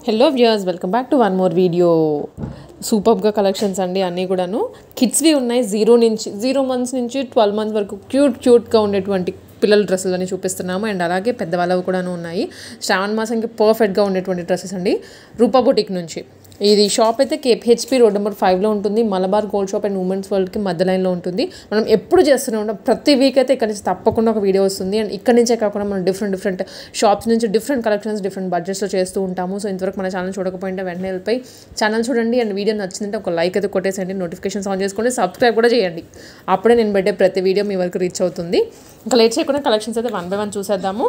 Hello viewers welcome back to one more video సూపర్గా collections అండి అన్నీ కూడాను కిడ్స్వి ఉన్నాయి జీరో నుంచి జీరో మంత్స్ నుంచి ట్వెల్వ్ మంత్స్ వరకు క్యూట్ క్యూట్గా ఉండేటువంటి పిల్లల డ్రెస్సులు అని చూపిస్తున్నాము అండ్ అలాగే పెద్దవాళ్ళవి కూడాను ఉన్నాయి శ్రావణ మాసంకి పర్ఫెక్ట్గా ఉండేటువంటి డ్రెస్సెస్ అండి రూపా బుటిక్ నుంచి ఇది షాప్ అయితే కేపీహెచ్పి రోడ్ నెంబర్ ఫైవ్లో ఉంటుంది Malabar gold shop and women's వరల్డ్కి మధ్య లైన్లో ఉంటుంది మనం ఎప్పుడు చేస్తూనే ఉంటాం ప్రతి వీక్ అయితే ఇక్కడ నుంచి తప్పకుండా ఒక వీడియో వస్తుంది అండ్ ఇక్కడ నుంచే కాకుండా మనం డిఫరెంట్ డిఫరెంట్ షాప్స్ నుంచి డిఫరెంట్ కలెక్షన్స్ డిఫరెంట్ బడ్జెట్స్లో చేస్తూ ఉంటాము సో ఇంతవరకు మన ఛానల్ చూడకపోయింటే వెంటనే వెళ్ళిపోయి ఛానల్ చూడండి అండ్ వీడియో నచ్చిందంటే ఒక లైక్ అయితే కొట్టేసేయండి నోటిఫికేషన్స్ ఆన్ చేసుకోండి సబ్స్క్రైబ్ కూడా చేయండి అప్పుడే నేను పెట్టే ప్రతి వీడియో మీ వరకు రీచ్ అవుతుంది ఇంకా లేట్ చేయకుండా కలెక్షన్స్ అయితే వన్ బై వన్ చూసేద్దాము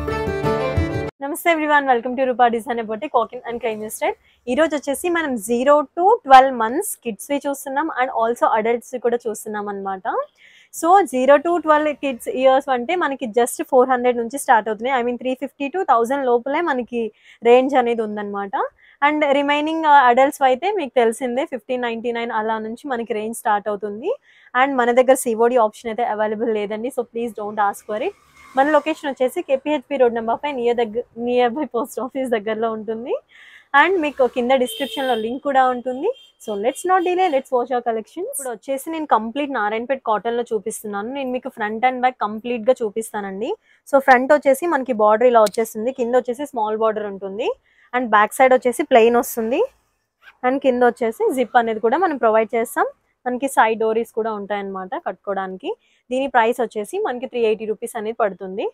నమస్తే everyone welcome to Rupa design బట్టి కాకిన్ అండ్ క్లైమ్ స్టైల్ ఈ రోజు వచ్చేసి మనం zero to twelve months kids వి చూస్తున్నాం అండ్ ఆల్సో అడల్ట్స్ కూడా చూస్తున్నాం అనమాట so zero to twelve kids years అంటే మనకి జస్ట్ ఫోర్ హండ్రెడ్ నుంచి స్టార్ట్ అవుతున్నాయి I mean three fifty to thousand లోపలే మనకి రేంజ్ అనేది ఉందన్నమాట అండ్ రిమైనింగ్ అడల్ట్స్ అయితే మీకు తెలిసిందే ఫిఫ్టీన్ నైన్టీ నైన్ అలా నుంచి మనకి రేంజ్ స్టార్ట్ అవుతుంది అండ్ మన దగ్గర సివోడి ఆప్షన్ అయితే అవైలబుల్ లేదండి so please don't ask for it మన లొకేషన్ వచ్చేసి KPHB road number five near దగ్గర నియర్ బై పోస్ట్ ఆఫీస్ దగ్గరలో ఉంటుంది అండ్ మీకు కింద డిస్క్రిప్షన్ లో లింక్ కూడా ఉంటుంది so let's not delay let's watch our collection ఇప్పుడు వచ్చేసి నేను కంప్లీట్ నారాయణపేట్ కాటన్ లో చూపిస్తున్నాను నేను మీకు ఫ్రంట్ అండ్ బ్యాక్ కంప్లీట్ గా చూపిస్తానండి సో ఫ్రంట్ వచ్చేసి మనకి బార్డర్ ఇలా వచ్చేస్తుంది కింద వచ్చేసి స్మాల్ బార్డర్ ఉంటుంది అండ్ బ్యాక్ సైడ్ వచ్చేసి ప్లెయిన్ వస్తుంది అండ్ కింద వచ్చేసి జిప్ అనేది కూడా మనం ప్రొవైడ్ చేస్తాం మనకి సైడ్ డోరీస్ కూడా ఉంటాయన్నమాట కట్టుకోవడానికి దీని ప్రైస్ వచ్చేసి మనకి త్రీ ఎయిటీ రూపీస్ అనేది పడుతుంది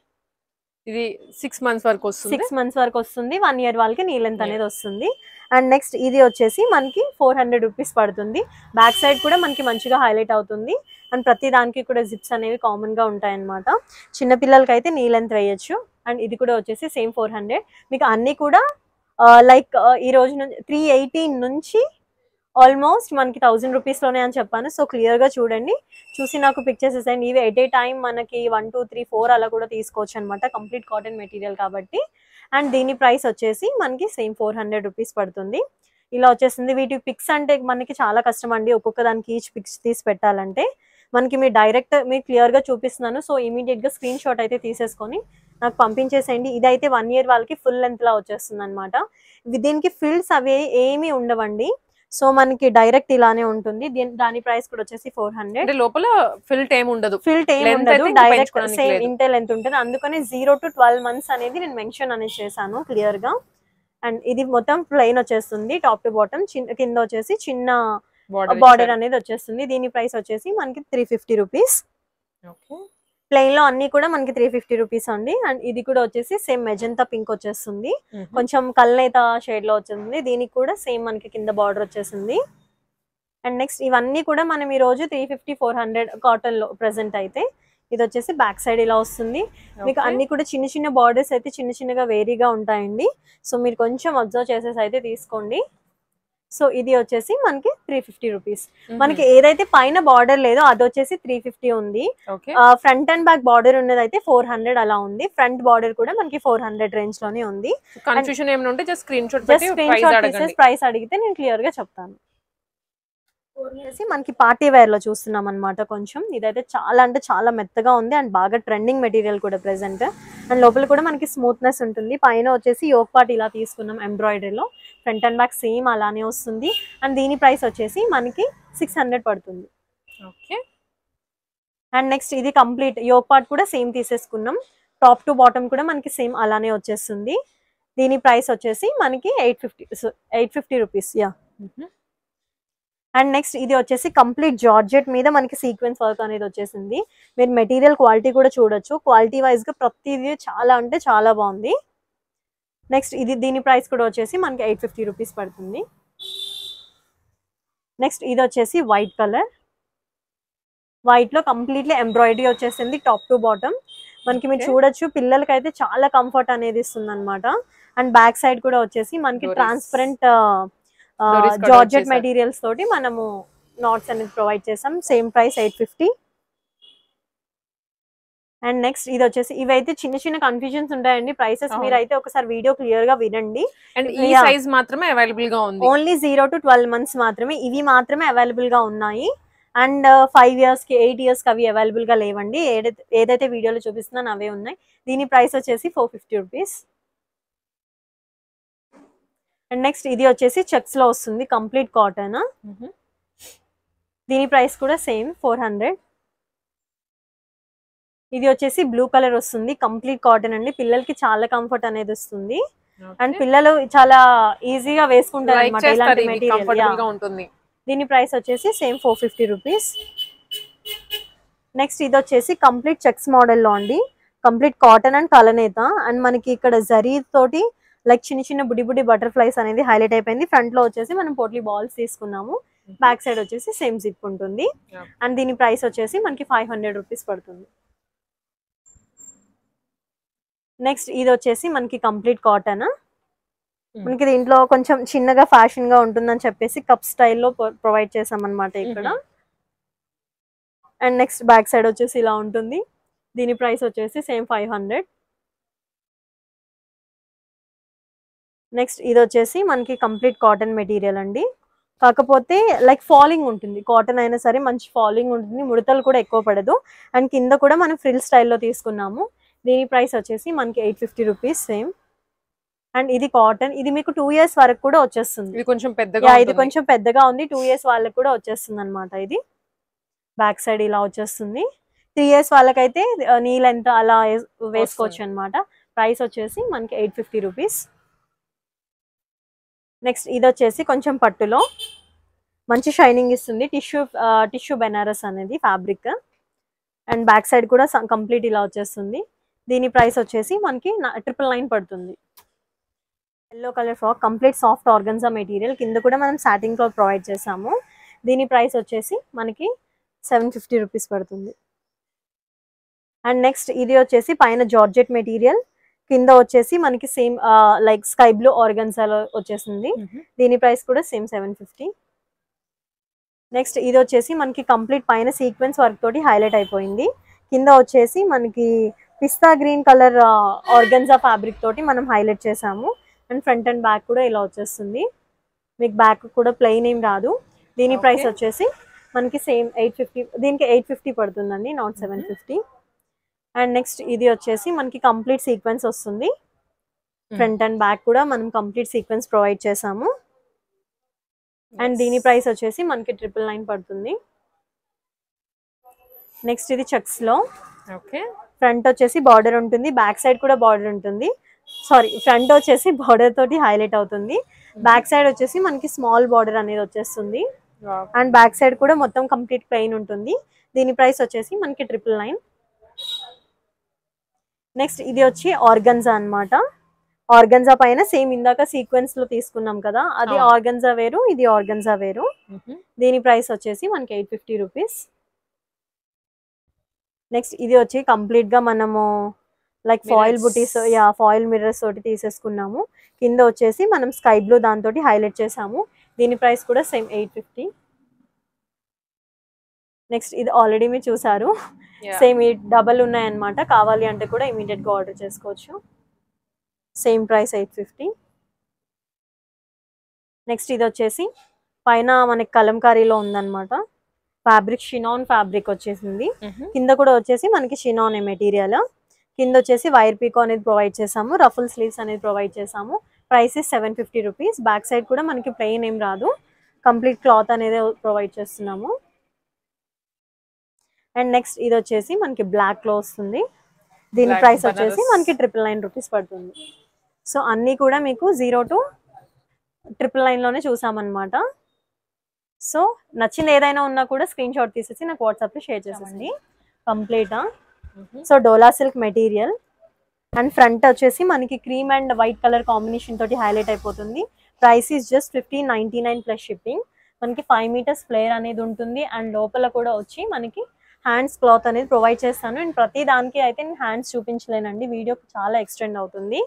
ఇది సిక్స్ మంత్స్ వరకు వస్తుంది సిక్స్ మంత్స్ వరకు వస్తుంది వన్ ఇయర్ వాళ్ళకి నీ లెంత్ అనేది వస్తుంది అండ్ నెక్స్ట్ ఇది వచ్చేసి మనకి ఫోర్ హండ్రెడ్ రూపీస్ పడుతుంది బ్యాక్ సైడ్ కూడా మనకి మంచిగా హైలైట్ అవుతుంది అండ్ ప్రతి దానికి కూడా జిప్స్ అనేవి కామన్ గా ఉంటాయన్నమాట చిన్నపిల్లలకి అయితే నీ లెంత్ వేయచ్చు అండ్ ఇది కూడా వచ్చేసి సేమ్ ఫోర్ హండ్రెడ్ మీకు అన్ని కూడా లైక్ ఈ రోజు నుంచి త్రీ ఎయిటీ నుంచి ఆల్మోస్ట్ మనకి థౌజండ్ రూపీస్లోనే అని చెప్పాను సో క్లియర్గా చూడండి చూసి నాకు పిక్చర్స్ ఇస్తాయండి ఇవి ఎట్ ఏ టైం మనకి వన్ టూ త్రీ ఫోర్ అలా కూడా తీసుకోవచ్చు అనమాట కంప్లీట్ కాటన్ మెటీరియల్ కాబట్టి అండ్ దీని ప్రైస్ వచ్చేసి మనకి సేమ్ ఫోర్ హండ్రెడ్ రూపీస్ పడుతుంది ఇలా వచ్చేసింది వీటి పిక్స్ అంటే మనకి చాలా కష్టం అండి ఒక్కొక్క దానికి ఈచ్ పిక్స్ తీసి పెట్టాలంటే మనకి మీరు డైరెక్ట్ మీరు క్లియర్గా చూపిస్తున్నాను సో ఇమీడియట్గా స్క్రీన్ షాట్ అయితే తీసేసుకొని నాకు పంపించేసేయండి ఇదైతే వన్ ఇయర్ వాళ్ళకి ఫుల్ లెంత్లా వచ్చేస్తుంది అనమాట దీనికి ఫిల్డ్స్ అవి ఏమీ ఉండవండి సో మనకి డైరెక్ట్ ఇలానే ఉంటుంది దీని దాని ప్రైస్ కూడా వచ్చేసి ఫోర్ హండ్రెడ్ అంటే లోపల ఫిల్ట్ ఏం ఉండదు ఫిల్ట్ ఏం Length ఉండదు అయితే ఇంకా డైరెక్ట్ పెంచుకోవడానికి సేమ్ లేదు. ఇంతే లెంత్ ఉంటుంది అందుకనే జీరో టు ట్వెల్వ్ మంత్స్ అనేది నేను మెన్షన్ అనేది చేశాను క్లియర్ గా అండ్ ఇది మొత్తం ప్లెయిన్ వచ్చేస్తుంది టాప్ టు బాటమ్ చిన్న కింద వచ్చేసి చిన్న బార్డర్ అనేది వచ్చేస్తుంది దీని ప్రైస్ వచ్చేసి మనకి త్రీ ఫిఫ్టీ రూపీస్ ప్లెయిన్ లో అన్ని కూడా మనకి త్రీ ఫిఫ్టీ రూపీస్ అండి అండ్ ఇది కూడా వచ్చేసి సేమ్ మెజంతా పింక్ వచ్చేస్తుంది కొంచెం కల్నేత షేడ్ లో వచ్చింది దీనికి కూడా సేమ్ మనకి కింద బార్డర్ వచ్చేసింది అండ్ నెక్స్ట్ ఇవన్నీ కూడా మనం ఈ రోజు three fifty four hundred cotton లో ప్రెసెంట్ అయితే ఇది వచ్చేసి బ్యాక్ సైడ్ ఇలా వస్తుంది మీకు అన్ని కూడా చిన్న చిన్న బార్డర్స్ అయితే చిన్న చిన్నగా వేరీగా ఉంటాయండి సో మీరు కొంచెం అబ్జర్వ్ చేసేసి అయితే తీసుకోండి సో ఇది వచ్చేసి మనకి త్రీ ఫిఫ్టీ రూపీస్ మనకి ఏదైతే పైన బార్డర్ లేదో అది వచ్చేసి త్రీ ఫిఫ్టీ ఉంది okay front and back border ఉన్నది అయితే ఫోర్ హండ్రెడ్ అలా ఉంది ఫ్రంట్ బార్డర్ కూడా మనకి ఫోర్ హండ్రెడ్ రేంజ్ లోనే ఉంది కన్ఫ్యూజన్ ఏమైనా ఉంటే జస్ట్ స్క్రీన్ షాట్ జస్ట్ పెట్టి స్క్రీన్ ప్రైస్ షాట్ అడగండి తీసేసి ప్రైస్ అడిగితే నేను క్లియర్ గా చెప్తాను వచ్చేసి మనకి పార్టీ వేర్ లో చూస్తున్నాం అనమాట కొంచెం ఇదైతే చాలా అంటే చాలా మెత్తగా ఉంది అండ్ బాగా ట్రెండింగ్ మెటీరియల్ కూడా ప్రెసెంట్ అండ్ లోపల కూడా మనకి స్మూత్నెస్ ఉంటుంది పైన వచ్చేసి యోక్ పార్ట్ ఇలా తీసుకున్నాం ఎంబ్రాయిడరీలో ఫ్రంట్ అండ్ బ్యాక్ సేమ్ అలానే వస్తుంది అండ్ దీని ప్రైస్ వచ్చేసి మనకి సిక్స్ హండ్రెడ్ పడుతుంది ఓకే అండ్ నెక్స్ట్ ఇది కంప్లీట్ యోక్ పార్ట్ కూడా సేమ్ తీసేసుకున్నాం టాప్ టు బాటమ్ కూడా మనకి సేమ్ అలానే వచ్చేస్తుంది దీని ప్రైస్ వచ్చేసి మనకి eight fifty eight fifty rupees yeah and next ఇది వచ్చేసి కంప్లీట్ జార్జెట్ మీద మనకి సీక్వెన్స్ వర్క్ అనేది వచ్చేసింది మీరు మెటీరియల్ క్వాలిటీ కూడా చూడొచ్చు క్వాలిటీ వైజ్ గా ప్రతిదీ చాలా అంటే చాలా బాగుంది నెక్స్ట్ ఇది దీని ప్రైస్ కూడా వచ్చేసి మనకి ఎయిట్ ఫిఫ్టీ రూపీస్ పడుతుంది నెక్స్ట్ ఇది వచ్చేసి వైట్ కలర్ వైట్ లో కంప్లీట్లీ ఎంబ్రాయిడరీ వచ్చేసింది టాప్ టు బాటమ్ మనకి మీరు Okay. చూడొచ్చు పిల్లలకి అయితే చాలా కంఫర్ట్ అనేది ఇస్తుంది అనమాట అండ్ బ్యాక్ సైడ్ కూడా వచ్చేసి మనకి Doris. ట్రాన్స్పరెంట్ Doris కూడా జార్జెట్ వచ్చేసారు. మెటీరియల్స్ తోటి మనము నాట్స్ అనేది ప్రొవైడ్ చేసాం same price eight fifty and next ఇది వచ్చేసి ఇవైతే చిన్న చిన్న కన్ఫ్యూజన్స్ ఉంటాయండి ప్రైసెస్ అవును. మీరు అయితే ఒకసారి వీడియో క్లియర్ గా వినండి అండ్ ఈ Yeah. సైజ్ మాత్రమే అవైలబుల్ గా ఉంది only zero to twelve months మాత్రమే ఇవి మాత్రమే అవైలబుల్ గా ఉన్నాయి అండ్ ఫైవ్ ఇయర్స్ కి ఎయిట్ ఇయర్స్ కి అవి అవైలబుల్ గా లేవండి ఏదైతే ఏదైతే వీడియోలో చూపిస్తున్నానో అవే ఉన్నాయి దీని ప్రైస్ వచ్చేసి four fifty rupees and next ఇది వచ్చేసి చెక్స్ లో వస్తుంది కంప్లీట్ కాటన్ దీని ప్రైస్ కూడా సేమ్ ఫోర్ హండ్రెడ్ ఇది వచ్చేసి బ్లూ కలర్ వస్తుంది కంప్లీట్ కాటన్ అండి పిల్లలకి చాలా కంఫర్ట్ అనేది వస్తుంది అండ్ పిల్లలు చాలా ఈజీగా వేసుకుంటారు లైక్ అనమాట చేస్తారు ఇలాంటి ఇది మెటీరియల్ కంఫర్టబుల్ గా ఉంటుంది దీని ప్రైస్ వచ్చేసి same four fifty rupees next ఇది వచ్చేసి కంప్లీట్ చెక్స్ మోడల్లో అండి కంప్లీట్ కాటన్ అండ్ కలనేత అండ్ మనకి ఇక్కడ జరీ తోటి లైక్ చిన్న చిన్న బుడి బుడి బటర్ఫ్లైస్ అనేది హైలైట్ అయిపోయింది ఫ్రంట్ లో వచ్చేసి మనం పోట్లీ బాల్స్ తీసుకున్నాము బ్యాక్ సైడ్ వచ్చేసి సేమ్ జిప్ ఉంటుంది Yeah. అండ్ దీని ప్రైస్ వచ్చేసి మనకి ఫైవ్ హండ్రెడ్ రూపీస్ పడుతుంది నెక్స్ట్ ఇది వచ్చేసి మనకి కంప్లీట్ కాటన్ మనకి దీంట్లో కొంచెం చిన్నగా ఫ్యాషన్ గా ఉంటుందని చెప్పేసి కప్ స్టైల్లో ప్రొవైడ్ చేసాం అనమాట ఇక్కడ అండ్ నెక్స్ట్ బ్యాక్ సైడ్ వచ్చేసి ఇలా ఉంటుంది దీని ప్రైస్ వచ్చేసి సేమ్ ఫైవ్ హండ్రెడ్ నెక్స్ట్ ఇది వచ్చేసి మనకి కంప్లీట్ కాటన్ మెటీరియల్ అండి కాకపోతే లైక్ ఫాలింగ్ ఉంటుంది కాటన్ అయినా సరే మంచి ఫాలింగ్ ఉంటుంది ముడతలు కూడా ఎక్కువ పడదు అండ్ కింద కూడా మనం ఫ్రిల్ స్టైల్లో తీసుకున్నాము దీని ప్రైస్ వచ్చేసి మనకి eight fifty rupees same and ఇది కాటన్ ఇది మీకు టూ ఇయర్స్ వరకు కూడా వచ్చేస్తుంది ఇది కొంచెం పెద్దగా యా ఇది ఉంటుంది. కొంచెం పెద్దగా ఉంది టూ ఇయర్స్ వాళ్ళకి కూడా వచ్చేస్తుంది అనమాట ఇది బ్యాక్ సైడ్ ఇలా వచ్చేస్తుంది త్రీ ఇయర్స్ వాళ్ళకైతే నీ లెంత్ అలా వేస్- వేసుకోవచ్చు అనమాట ప్రైస్ వచ్చేసి మనకి ఎయిట్ ఫిఫ్టీ రూపీస్ నెక్స్ట్ ఇది వచ్చేసి కొంచెం పట్టులో మంచి షైనింగ్ ఇస్తుంది టిష్యూ టిష్యూ బెనారస్ అనేది ఫ్యాబ్రిక్ అండ్ బ్యాక్ సైడ్ కూడా కంప్లీట్ ఇలా వచ్చేస్తుంది దీని ప్రైస్ వచ్చేసి మనకి ట్రిపుల్ నైన్ పడుతుంది yellow colour frock complete soft organza material కింద కూడా మనం సాటిన్ క్లాత్ ప్రొవైడ్ చేసాము దీని ప్రైస్ వచ్చేసి మనకి సెవెన్ ఫిఫ్టీ రూపీస్ పడుతుంది అండ్ నెక్స్ట్ ఇది వచ్చేసి పైన జార్జెట్ మెటీరియల్ కింద వచ్చేసి మనకి సేమ్ లైక్ స్కై బ్లూ ఆర్గన్జాలో వచ్చేసింది మ్మ్. దీని ప్రైస్ కూడా సేమ్ సెవెన్ ఫిఫ్టీ నెక్స్ట్ ఇది వచ్చేసి మనకి కంప్లీట్ పైన సీక్వెన్స్ వర్క్ తోటి హైలైట్ అయిపోయింది కింద వచ్చేసి మనకి pista green colour organza fabric తోటి మనం హైలైట్ చేసాము అండ్ ఫ్రంట్ అండ్ బ్యాక్ కూడా ఇలా వచ్చేస్తుంది మీకు బ్యాక్ కూడా ప్లెయిన్ ఏం రాదు దీని Okay. ప్రైస్ వచ్చేసి మనకి సేమ్ ఎయిట్ ఫిఫ్టీ దీనికి ఎయిట్ ఫిఫ్టీ పడుతుందండి not seven fifty and next ఇది వచ్చేసి మనకి కంప్లీట్ సీక్వెన్స్ వస్తుంది ఫ్రంట్ అండ్ బ్యాక్ కూడా మనం కంప్లీట్ సీక్వెన్స్ ప్రొవైడ్ చేసాము అండ్ దీని ప్రైస్ వచ్చేసి మనకి ట్రిపుల్ నైన్ పడుతుంది నెక్స్ట్ ఇది చెక్స్ లో ఓకే ఫ్రంట్ వచ్చేసి బార్డర్ ఉంటుంది బ్యాక్ సైడ్ కూడా బార్డర్ ఉంటుంది సారీ ఫ్రంట్ వచ్చేసి బార్డర్ తోటి హైలైట్ అవుతుంది బ్యాక్ సైడ్ వచ్చేసి మనకి స్మాల్ బార్డర్ అనేది వచ్చేస్తుంది అండ్ బ్యాక్ సైడ్ కూడా మొత్తం కంప్లీట్ ప్లెయిన్ ఉంటుంది దీని ప్రైస్ వచ్చేసి మనకి ట్రిపుల్ నైన్ నెక్స్ట్ ఇది వచ్చి ఆర్గన్జా అన్నమాట ఆర్గన్జా పైన సేమ్ ఇందాక సీక్వెన్స్ లో తీసుకున్నాం కదా అది అవును. ఆర్గన్జా వేరు ఇది ఆర్గన్జా వేరు దీని ప్రైస్ వచ్చేసి మనకి ఎయిట్ ఫిఫ్టీ రూపీస్ నెక్స్ట్ ఇది వచ్చి కంప్లీట్ గా మనము లైక్ ఫాయిల్ Mirrors. బుటీస్ యా ఫాయిల్ మిర్రర్స్ తోటి తీసేసుకున్నాము కింద వచ్చేసి మనం స్కై బ్లూ దాంతో హైలైట్ చేసాము దీని ప్రైస్ కూడా సేమ్ ఎయిట్ ఫిఫ్టీ నెక్స్ట్ ఇది ఆల్రెడీ మీరు చూసారు సేమ్ ఈ డబల్ ఉన్నాయన్నమాట కావాలి అంటే కూడా ఇమీడియట్ గా ఆర్డర్ చేసుకోవచ్చు same price eight fifty next ఇది వచ్చేసి పైన మనకి కలంకారీలో ఉందన్నమాట ఫ్యాబ్రిక్ షినాన్ ఫ్యాబ్రిక్ వచ్చేసింది కింద కూడా వచ్చేసి మనకి షినాన్ మెటీరియల్ కింద వచ్చేసి వైర్ పీకో అనేది ప్రొవైడ్ చేసాము రఫుల్ స్లీవ్స్ అనేది ప్రొవైడ్ చేసాము price seven fifty rupees back side కూడా మనకి ప్లెయిన్ ఏం రాదు కంప్లీట్ క్లాత్ అనేది ప్రొవైడ్ చేస్తున్నాము అండ్ నెక్స్ట్ ఇది వచ్చేసి మనకి బ్లాక్ లో వస్తుంది దీని Black ప్రైస్ వచ్చేసి banaras. మనకి ట్రిపుల్ నైన్ రూపీస్ పడుతుంది సో అన్నీ కూడా మీకు జీరో టు ట్రిపుల్ నైన్ లోనే చూసామన్నమాట సో నచ్చింది ఏదైనా ఉన్నా కూడా స్క్రీన్ షాట్ తీసేసి నాకు వాట్సాప్ లో షేర్ చేసేసి complete so dola silk material and front వచ్చేసి మనకి cream and white colour combination తోటి హైలైట్ అయిపోతుంది price is just fifteen ninety nine plus shipping మనకి ఫైవ్ మీటర్స్ ప్లేయర్ అనేది ఉంటుంది అండ్ లోపల కూడా వచ్చి మనకి హ్యాండ్స్ క్లాత్ అనేది ప్రొవైడ్ చేస్తాను అండ్ ప్రతి దానికి అయితే నేను హ్యాండ్స్ చూపించలేనండి వీడియో చాలా ఎక్స్టెండ్ అవుతుంది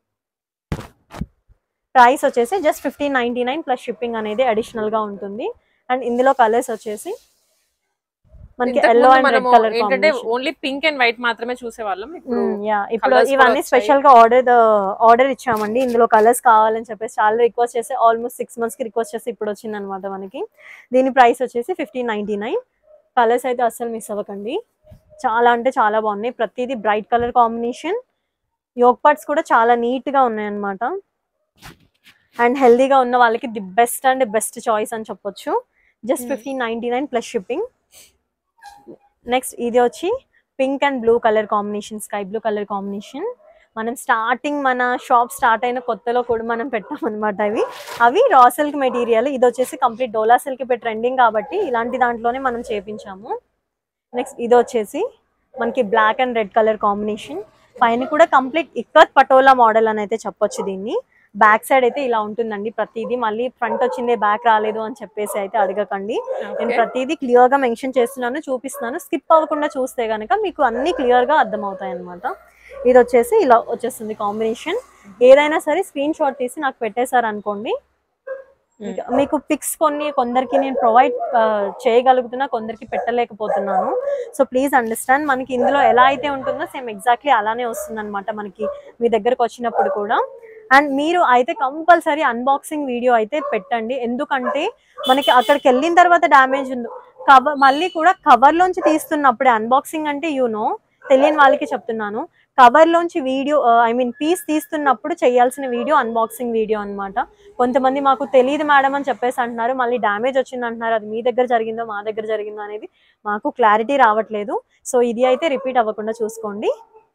ప్రైస్ వచ్చేసి just fifteen ninety nine plus shipping అనేది అడిషనల్ గా ఉంటుంది అండ్ ఇందులో కలర్స్ వచ్చేసి మనకి ఇంతకు ఎల్లో ముందు అండ్ రెడ్ మనము కలర్ ఏంటంటే ఓన్లీ పింక్ అండ్ వైట్ మాత్రమే చూసేవాళ్ళం ఇప్పుడు యా ఇప్పుడు colours కూడా ఇవన్నీ వచ్చాయి. స్పెషల్ గా ఆర్డర్ ఆర్డర్ ఇచ్చామండి ఇందులో కలర్స్ కావాలని చెప్పేసి చాలా రిక్వెస్ట్ చేసి ఆల్మోస్ట్ సిక్స్ మంత్స్ కి రిక్వెస్ట్ చేసి ఇప్పుడు వచ్చింది అనమాట మనకి దీని ప్రైస్ వచ్చేసి ఫిఫ్టీన్ నైన్టీ నైన్ కలర్స్ అయితే అస్సలు మిస్ అవ్వకండి చాలా అంటే చాలా బాగున్నాయి ప్రతిదీ bright colour combination yoke parts కూడా చాలా నీట్ గా ఉన్నాయి అన్నమాట అండ్ హెల్దీగా ఉన్న వాళ్ళకి the best and best choice అని చెప్పొచ్చు just Hmm. Fifteen ninety nine plus shipping next ఇది వచ్చి pink and blue colour combination sky blue colour combination మనం స్టార్టింగ్ మన షాప్ స్టార్ట్ అయిన కొత్తలో కూడా మనం పెట్టామన్నమాట అవి అవి రా సిల్క్ మెటీరియల్ ఇది వచ్చేసి కంప్లీట్ డోలా సిల్క్ ఇప్పుడు ట్రెండింగ్ కాబట్టి ఇలాంటి దాంట్లోనే మనం చేపించాము నెక్స్ట్ ఇది వచ్చేసి మనకి black and red colour combination పైన కూడా కంప్లీట్ ఇక్కత్ పటోలా మోడల్ అని అయితే చెప్పొచ్చు దీన్ని బ్యాక్ సైడ్ అయితే ఇలా ఉంటుందండి ప్రతిదీ మళ్ళీ ఫ్రంట్ వచ్చిందే బ్యాక్ రాలేదు అని చెప్పేసి అయితే అడగకండి నేను ప్రతిదీ క్లియర్ గా మెన్షన్ చేస్తున్నాను చూపిస్తున్నాను స్కిప్ అవ్వకుండా చూస్తే గనక మీకు అన్ని క్లియర్ గా అర్థమవుతాయి అనమాట ఇది వచ్చేసి ఇలా వచ్చేస్తుంది కాంబినేషన్ ఏదైనా సరే స్క్రీన్ షాట్ తీసి నాకు పెట్టేశారు అనుకోండి మీకు- మీకు పిక్స్ కొన్ని కొందరికి నేను ప్రొవైడ్ చేయగలుగుతున్నా కొందరికి పెట్టలేకపోతున్నాను సో ప్లీజ్ అండర్స్టాండ్ మనకి ఇందులో ఎలా అయితే ఉంటుందో సేమ్ ఎగ్జాక్ట్లీ అలానే వస్తుంది అనమాట మనకి మీ దగ్గరకు వచ్చినప్పుడు కూడా అండ్ మీరు అయితే కంపల్సరీ అన్బాక్సింగ్ వీడియో అయితే పెట్టండి ఎందుకంటే మనకి అక్కడికి వెళ్ళిన తర్వాత డ్యామేజ్ ఉంది కవర్ మళ్ళీ కూడా కవర్ లోంచి తీస్తున్నప్పుడే అన్బాక్సింగ్ అంటే యూ నో తెలియని వాళ్ళకి చెప్తున్నాను కవర్ లోంచి వీడియో ఐ మీన్ పీస్ తీస్తున్నప్పుడు చేయాల్సిన వీడియో అన్బాక్సింగ్ వీడియో అన్నమాట కొంతమంది మాకు తెలియదు మేడం అని చెప్పేసి అంటున్నారు మళ్ళీ డ్యామేజ్ వచ్చింది అంటున్నారు అది మీ దగ్గర జరిగిందో మా దగ్గర జరిగిందో అనేది మాకు క్లారిటీ రావట్లేదు సో ఇది అయితే రిపీట్ అవ్వకుండా చూసుకోండి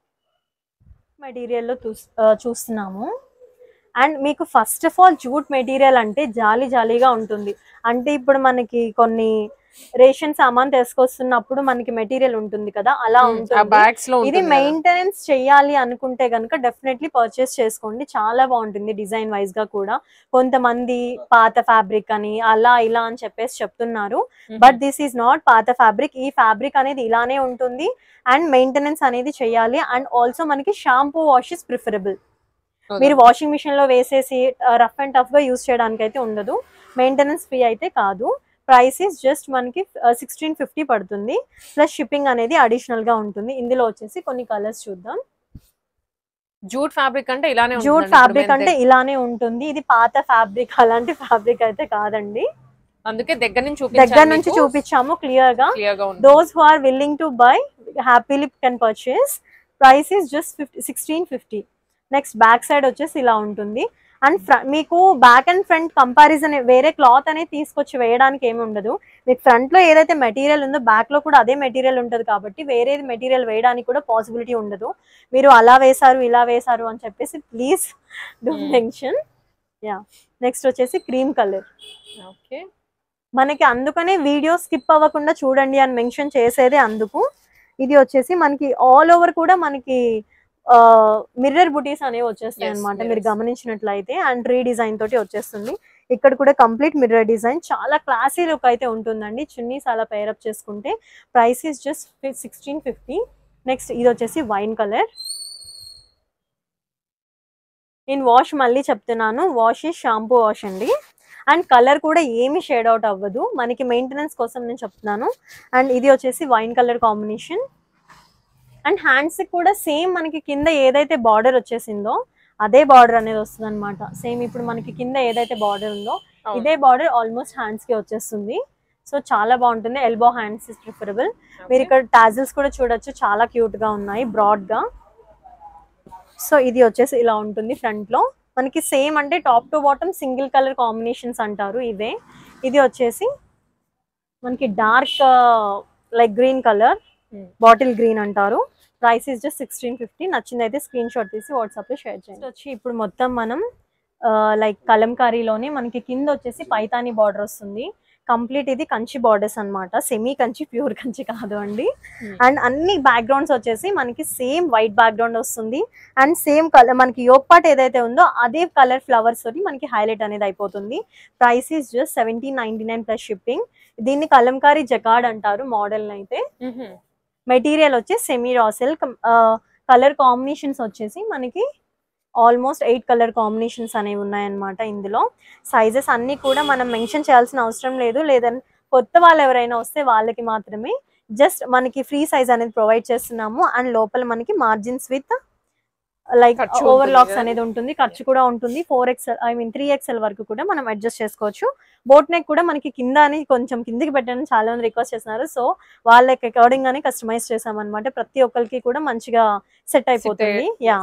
మెటీరియల్లో చూస్తున్నాము అండ్ మీకు first of all jute material అంటే జాలి జాలీగా ఉంటుంది అంటే ఇప్పుడు మనకి కొన్ని రేషన్ సామాన్ తీసుకొస్తున్నప్పుడు మనకి మెటీరియల్ ఉంటుంది కదా అలా ఆ ఉంటుంది బ్యాగ్స్ లో ఇది మెయింటెనెన్స్ చేయాలి అనుకుంటే గనుక డెఫినెట్లీ పర్చేస్ చేసుకోండి చాలా బాగుంటుంది డిజైన్ వైజ్ గా కూడా కొంతమంది పాత ఫ్యాబ్రిక్ అని అలా ఇలా అని చెప్పేసి చెప్తున్నారు బట్ దిస్ ఈజ్ నాట్ పాత ఫ్యాబ్రిక్ ఈ ఫ్యాబ్రిక్ అనేది ఇలానే ఉంటుంది అండ్ మెయింటెనెన్స్ అనేది చేయాలి అండ్ ఆల్సో మనకి షాంపూ వాష్ ఇస్ ప్రిఫరబుల్ మీరు వాషింగ్ మిషన్ లో వేసేసి రఫ్ అండ్ టఫ్ గా యూస్ చేయడానికి అయితే ఉండదు మెయింటెనెన్స్ ఫ్రీ అయితే కాదు ప్రైస్ ఇస్ జస్ట్ మనకి సిక్స్టీన్ ఫిఫ్టీ పడుతుంది ప్లస్ షిప్పింగ్ అనేది అడిషనల్ గా ఉంటుంది ఇందులో వచ్చేసి కొన్ని కలర్స్ చూద్దాం జూట్ ఫ్యాబ్రిక్ అంటే ఇలానే జూట్ ఉంటుందండి. ఫ్యాబ్రిక్ ఇప్పుడు అంటే మేము ఇలానే ఉంటుంది ఇది పాత ఫ్యాబ్రిక్ అలాంటి ఫ్యాబ్రిక్ అయితే కాదండి అందుకే దగ్గర నుంచి దగ్గర నుంచి చూపించాము క్లియర్ గా క్లియర్ గా ఉంది those who are willing to buy happily can purchase price is just 50, 1650 next back side వచ్చేసి ఇలా ఉంటుంది అండ్ మీకు బ్యాక్ అండ్ ఫ్రంట్ కంపారిజన్ వేరే క్లాత్ అనేది తీసుకొచ్చి వేయడానికి ఏమి ఉండదు మీకు ఫ్రంట్ లో ఏదైతే మెటీరియల్ ఉందో బ్యాక్ లో కూడా అదే మెటీరియల్ ఉంటుంది కాబట్టి వేరే మెటీరియల్ వేయడానికి కూడా పాసిబిలిటీ ఉండదు మీరు అలా వేశారు ఇలా వేశారు అని చెప్పేసి please do Hmm. Mention yeah next వచ్చేసి క్రీమ్ కలర్ ఓకే మనకి అందుకనే వీడియో స్కిప్ అవ్వకుండా చూడండి అని మెన్షన్ చేసేదే అందుకు ఇది వచ్చేసి మనకి ఆల్ ఓవర్ కూడా మనకి మిర్రర్ బుటీస్ అనేవి వచ్చేస్తాయి Yes, అనమాట మీరు mirrors. గమనించినట్లయితే అండ్ రీ డిజైన్ తోటి వచ్చేస్తుంది ఇక్కడ కూడా కంప్లీట్ మిర్రర్ డిజైన్ చాలా క్లాసీ లుక్ అయితే ఉంటుందండి చున్నీస్ అలా పేరప్ చేసుకుంటే price is just sixteen fifty next ఇది వచ్చేసి వైన్ కలర్ నేను వాష్ మళ్ళీ చెప్తున్నాను వాష్ ఇస్ షాంపూ వాష్ అండి అండ్ కలర్ కూడా ఏమి షేడ్ అవుట్ అవ్వదు మనకి మెయింటెనెన్స్ కోసం నేను చెప్తున్నాను అండ్ ఇది వచ్చేసి wine colour combination and hands కూడా సేమ్ మనకి కింద ఏదైతే బార్డర్ వచ్చేసిందో అదే బార్డర్ అనేది వస్తుంది అనమాట సేమ్ ఇప్పుడు మనకి కింద ఏదైతే బార్డర్ ఉందో అవును. ఇదే బార్డర్ ఆల్మోస్ట్ హ్యాండ్స్ కి వచ్చేస్తుంది సో చాలా బాగుంటుంది ఎల్బో హ్యాండ్స్ ఇస్ ప్రిఫరబుల్ మీరు ఇక్కడ టాజిల్స్ కూడా చూడొచ్చు చాలా క్యూట్ గా ఉన్నాయి బ్రాడ్ గా సో ఇది వచ్చేసి ఇలా ఉంటుంది ఫ్రంట్ లో మనకి సేమ్ అంటే top to bottom single colour combinations అంటారు ఇవే ఇది వచ్చేసి మనకి dark like green colour Hmm. Bottle green అంటారు price is just sixteen fifty నచ్చింది అయితే స్క్రీన్ షాట్ తీసి వాట్సాప్ లో షేర్ చేయండి వచ్చి ఇప్పుడు మొత్తం మనం లైక్ కలంకారీలోనే మనకి కింద వచ్చేసి పైతాని బార్డర్ వస్తుంది కంప్లీట్ ఇది కంచి బార్డర్స్ అన్నమాట సెమీ కంచి ప్యూర్ కంచి కాదు అండి Hmm. అండ్ అన్ని బ్యాక్గ్రౌండ్స్ వచ్చేసి మనకి సేమ్ వైట్ బ్యాక్గ్రౌండ్ వస్తుంది అండ్ సేమ్ కలర్ మనకి యోగ్ పార్ట్ ఏదైతే ఉందో అదే కలర్ ఫ్లవర్స్ తోటి మనకి హైలైట్ అనేది అయిపోతుంది price is just seventeen ninety nine plus shipping దీన్ని కలంకారీ జకాడ్ అంటారు మోడల్ అయితే మెటీరియల్ వచ్చేసి semi raw silk colour combinations వచ్చేసి మనకి ఆల్మోస్ట్ ఎయిట్ కలర్ కాంబినేషన్స్ అనేవి ఉన్నాయన్నమాట ఇందులో సైజెస్ అన్ని కూడా మనం మెన్షన్ చేయాల్సిన అవసరం లేదు లేదని కొత్త వాళ్ళు ఎవరైనా వస్తే వాళ్ళకి మాత్రమే జస్ట్ మనకి ఫ్రీ సైజ్ అనేది ప్రొవైడ్ చేస్తున్నాము అండ్ లోపల మనకి మార్జిన్స్ విత్ లైక్ ఖర్చు ఓవర్ ఉంటుంది లాక్స్ కదా? అనేది ఉంటుంది ఖర్చు కూడా ఉంటుంది four XL I mean three XL వరకు కూడా మనం అడ్జస్ట్ చేసుకోవచ్చు బోట్ నెక్ కూడా మనకి కింద అని కొంచెం కిందికి పెట్టాలని చాలా మంది రిక్వెస్ట్ చేస్తున్నారు సో వాళ్ళకి అకార్డింగ్ గానే కస్టమైజ్ చేసామన్నమాట ప్రతి ఒక్కరికి కూడా మంచిగా సెట్ అయిపోతుంది yeah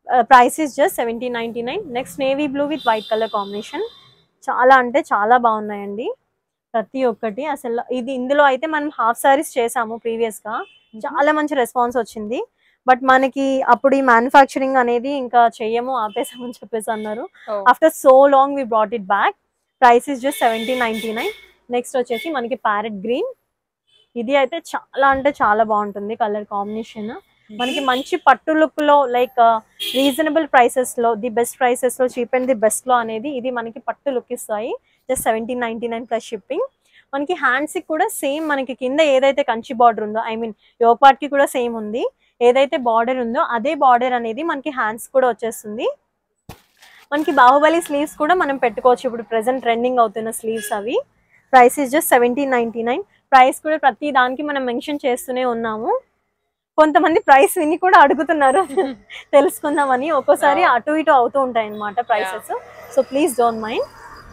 price is just seventeen ninety nine next navy blue with white colour combination చాలా అంటే చాలా బాగున్నాయండి ప్రతి ఒక్కటి అసలు ఇది ఇందులో అయితే మనం హాఫ్ సారీస్ చేసాము ప్రీవియస్ గా చాలా మంచి రెస్పాన్స్ వచ్చింది బట్ మనకి అప్పుడు ఈ మ్యానుఫ్యాక్చరింగ్ అనేది ఇంకా చెయ్యము ఆపేసామని చెప్పేసి అన్నారు Oh. After so long we brought it back price is just seventeen ninety nine next వచ్చేసి మనకి ప్యారెట్ గ్రీన్ ఇది అయితే చాలా అంటే చాలా బాగుంటుంది కలర్ కాంబినేషన్ మనకి మంచి పట్టు లుక్ లో లైక్ రీజనబుల్ ప్రైసెస్ లో ది బెస్ట్ ప్రైసెస్ లో చీప్ అండ్ ది బెస్ట్ లో అనేది ఇది మనకి పట్టు లుక్ ఇస్తాయి just seventeen ninety nine plus shipping మనకి హ్యాండ్స్ కి కూడా సేమ్ మనకి కింద ఏదైతే కంచి బార్డర్ ఉందో ఐ మీన్ యోగ్ పార్ట్ కి కూడా సేమ్ ఉంది ఏదైతే బార్డర్ ఉందో అదే బార్డర్ అనేది మనకి హ్యాండ్స్ కూడా వచ్చేస్తుంది మనకి బాహుబలి స్లీవ్స్ కూడా మనం పెట్టుకోవచ్చు ఇప్పుడు ప్రెసెంట్ ట్రెండింగ్ అవుతున్న స్లీవ్స్ అవి price is just seventeen ninety nine price కూడా ప్రతి దానికి మనం మెన్షన్ చేస్తూనే ఉన్నాము కొంతమంది ప్రైస్ విని కూడా అడుగుతున్నారు తెలుసుకుందామని ఒక్కోసారి Yeah. అటు ఇటు అవుతూ ఉంటాయి అన్నమాట prices so please don't mind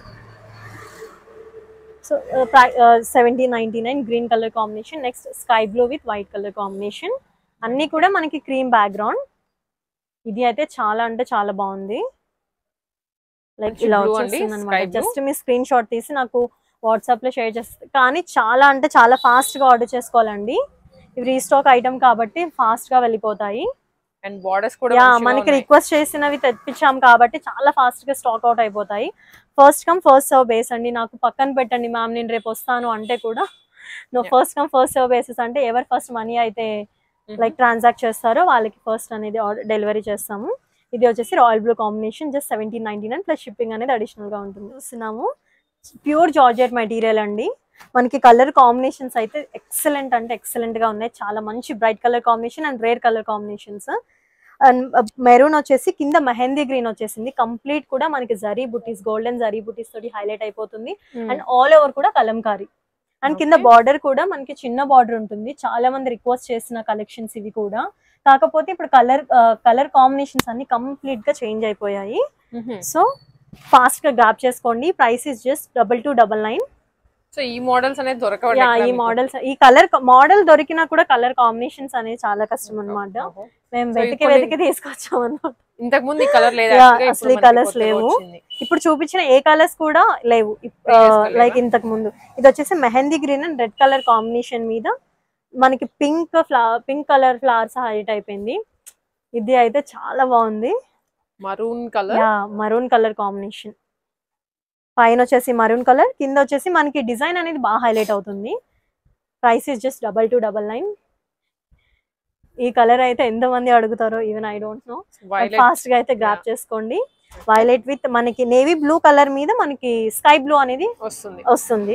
so seventeen ninety nine green colour combination next sky blue with white colour combination అన్ని కూడా మనకి క్రీమ్ బ్యాక్గ్రౌండ్ ఇది అయితే చాలా అంటే చాలా బాగుంది లైక్ మంచి ఇలా blue అండి, వచ్చేస్తుంది sky అనమాట blue. జస్ట్ మీ స్క్రీన్ షాట్ తీసి నాకు వాట్సాప్ లో షేర్ చేస్తుంది కానీ చాలా అంటే చాలా ఫాస్ట్ గా ఆర్డర్ చేసుకోవాలండి ఇవి రీస్టాక్ ఐటమ్ కాబట్టి ఫాస్ట్ గా వెళ్ళిపోతాయి అండ్ బార్డర్స్ కూడా యా మంచిగా మనకి ఉన్నాయి. రిక్వెస్ట్ చేసినవి తెప్పించాం కాబట్టి చాలా ఫాస్ట్ గా స్టాక్ అవుట్ అయిపోతాయి first come first serve base అండి నాకు పక్కన పెట్టండి మ్యామ్ నేను రేపు వస్తాను అంటే కూడా నువ్వు Yeah. First come first serve basis అంటే ఎవరు ఫస్ట్ మనీ అయితే Mhm. లైక్ ట్రాన్సాక్ట్ చేస్తారో వాళ్ళకి ఫస్ట్ అనేది డెలివరీ చేస్తాము ఇది వచ్చేసి royal blue combination just seventeen ninety nine plus shipping అనేది అడిషనల్ గా ఉంటుంది చూస్తున్నాము ప్యూర్ జార్జెట్ మెటీరియల్ అండి మనకి కలర్ కాంబినేషన్స్ అయితే ఎక్సలెంట్ అంటే ఎక్సలెంట్ గా ఉన్నాయి చాలా మంచి bright colour combination and rare colour combinations and maroon వచ్చేసి కింద మెహందీ గ్రీన్ వచ్చేసింది కంప్లీట్ కూడా మనకి జరీ బుటీస్ గోల్డెన్ జరీ బుటీస్ తోటి హైలైట్ అయిపోతుంది Hmm. అండ్ ఆల్ ఓవర్ కూడా కలంకారీ అండ్ కింద Okay. బార్డర్ కూడా మనకి చిన్న బార్డర్ ఉంటుంది చాలా మంది రిక్వెస్ట్ చేసిన కలెక్షన్స్ ఇవి కూడా కాకపోతే ఇప్పుడు కలర్ కలర్ కాంబినేషన్స్ అన్ని కంప్లీట్ గా చేంజ్ అయిపోయాయి Mhm. సో ఫాస్ట్ గా గ్రాప్ చేసుకోండి price is just double two double nine so ఈ మోడల్స్ అనేది దొరకవండి యా ఎక్కడ ఈ మీకు? మోడల్స్ ఈ కలర్ మోడల్ దొరికినా కూడా కలర్ కాంబినేషన్స్ అనేది చాలా కష్టం అన్నమాట ఓహో. మేము So వెతికి ఇప్పుడు వెతికి తీసుకొచ్చాం అన్నమాట ఇంతకు ముందు ఈ కలర్ లేదు Yeah, actually, అసలు ఈ ఇప్పుడు మనకి colours కొత్తగా లేవు. వచ్చింది. ఇప్పుడు చూపించిన ఏ కలర్స్ కూడా లేవు Previous colour లైక్ ఆ? ఇంతకు ముందు ఇది వచ్చేసి mehndi green and red colour combination మీద మనకి pink flower pink colour flowers highlight అయిపోయింది ఇది అయితే చాలా బాగుంది maroon colour yeah maroon colour combination పైన వచ్చేసి మరూన్ కలర్ కింద వచ్చేసి మనకి డిజైన్ అనేది బాగా హైలైట్ అవుతుంది price is just double two double nine ఈ కలర్ అయితే ఎంత మంది అడుగుతారో even I don't know violet fast గా అయితే గ్రాప్ చేసుకోండి వైలెట్ విత్ మనకి నేవీ బ్లూ కలర్ మీద మనకి స్కై బ్లూ అనేది వస్తుంది వస్తుంది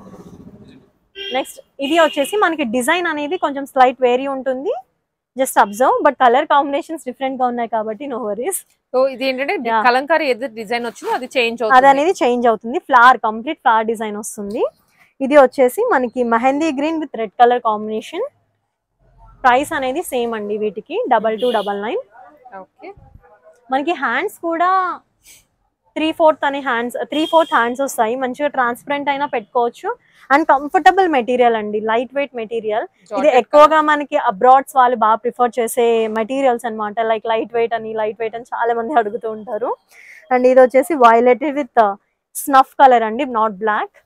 నెక్స్ట్ ఇది వచ్చేసి మనకి డిజైన్ అనేది కొంచెం స్లైట్ వేరీ ఉంటుంది just observe but colour combinations different గా ఉన్నాయి కాబట్టి నో వరీస్ సో ఇది ఏంటంటే Yeah. కలంకారీ ఏదైతే డిజైన్ వచ్చిందో అది చేంజ్ అది అవుతుంది అనేది చేంజ్ అవుతుంది ఫ్లవర్ కంప్లీట్ ఫ్లవర్ డిజైన్ వస్తుంది ఇది వచ్చేసి మనకి mehndi green with red colour combination price అనేది సేమ్ అండి వీటికి double two double nine okay మనకి హ్యాండ్స్ కూడా త్రీ ఫోర్త్ అనే హ్యాండ్స్ త్రీ ఫోర్త్ హ్యాండ్స్ వస్తాయి మంచిగా ట్రాన్స్పరెంట్ అయినా పెట్టుకోవచ్చు అండ్ కంఫర్టబుల్ మెటీరియల్ అండి లైట్ వెయిట్ మెటీరియల్ ఇది ఎక్కువగా మనకి అబ్రాడ్స్ వాళ్ళు బాగా ప్రిఫర్ చేసే మెటీరియల్స్ అన్నమాట లైక్ లైట్ వెయిట్ అని లైట్ వెయిట్ అని చాలా మంది అడుగుతూ ఉంటారు అండ్ ఇది వచ్చేసి వైలెట్ విత్ స్నఫ్ కలర్ అండి నాట్ బ్లాక్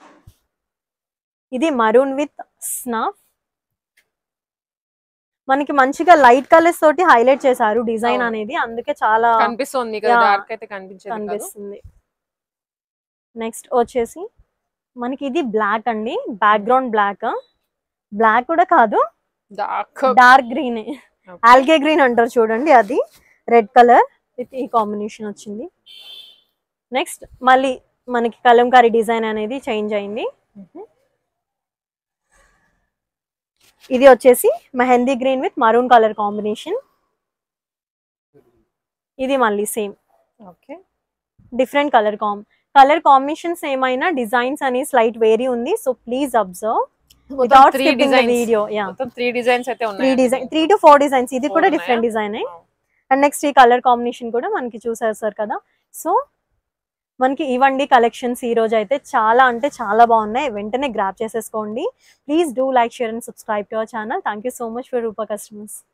ఇది మరూన్ విత్ స్నఫ్ మనకి మంచిగా లైట్ కలర్స్ తోటి హైలైట్ చేశారు డిజైన్ అవును. అనేది అందుకే చాలా కనిపిస్తుంది కదా Yeah. డార్క్ అయితే కనిపించేది కాదు కనిపిస్తుంది నెక్స్ట్ వచ్చేసి మనకి ఇది బ్లాక్ అండి బ్యాక్గ్రౌండ్ బ్లాక్ బ్లాక్ కూడా కాదు dark dark green algae green అంటారు చూడండి అది రెడ్ కలర్ విత్ ఈ కాంబినేషన్ వచ్చింది నెక్స్ట్ మళ్ళీ మనకి కలంకారీ డిజైన్ అనేది చేంజ్ అయింది ఇది వచ్చేసి mehndi green with maroon colour combination ఇది మళ్ళీ same okay different colour comb colour combinations ఏమైనా డిజైన్స్ అని స్లైట్ వేరీ ఉంది so please observe without three skipping designs video yeah మొత్తం త్రీ డిజైన్స్ అయితే త్రీ ఉన్నాయి design three to four designs ఇది Four కూడా ఉన్నాయా? డిఫరెంట్ డిజైన్ అండ్ నెక్స్ట్ ఈ కలర్ కాంబినేషన్ కూడా మనకి చూసేస్తారు కదా సో మనకి ఇవ్వండి కలెక్షన్స్ ఈ రోజు అయితే చాలా అంటే చాలా బాగున్నాయి వెంటనే గ్రాప్ చేసేసుకోండి please do like share and subscribe to our channel thank you so much for Rupa customers